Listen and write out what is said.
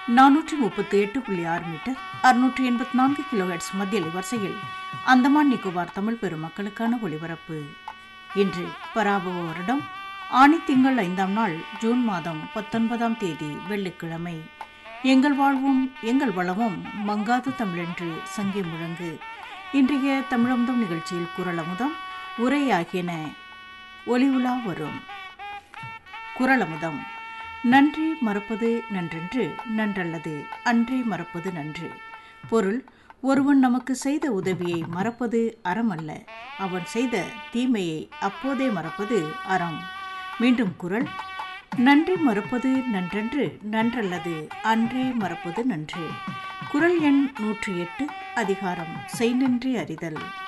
நானூற்றி முப்பத்தி எட்டு புள்ளி ஆறு மீட்டர் அறுநூற்றி எண்பத்தி நான்கு கிலோஹெட்ஸ் மத்திய வரிசையில் அந்தமான் நிக்கோபார் தமிழ் பெருமக்களுக்கான ஒலிபரப்பு இன்று பராபவ வருடம் ஆணி திங்கள் ஐந்தாம் நாள் ஜூன் மாதம் பத்தொன்பதாம் தேதி வெள்ளிக்கிழமை எங்கள் வாழ்வும் எங்கள் வளமும் மங்காது தமிழென்று சங்கி முழங்கு இன்றைய தமிழமுதம் நிகழ்ச்சியில் குரலமுதம் உரை ஆகியன ஒலி உலா வரும் குரலமுதம் நன்றி மறப்பது நன்றென்று நன்றல்லது அன்றே மறப்பது நன்று பொருள் ஒருவன் நமக்கு செய்த உதவியை மறப்பது அறமல்ல அவன் செய்த தீமையை அப்போதே மறப்பது அறம் மீண்டும் குரல் நன்றி மறப்பது நன்றென்று நன்றல்லது அன்றே மறப்பது நன்று குரல் எண் நூற்றி எட்டு அதிகாரம் செய்நன்றி அறிதல்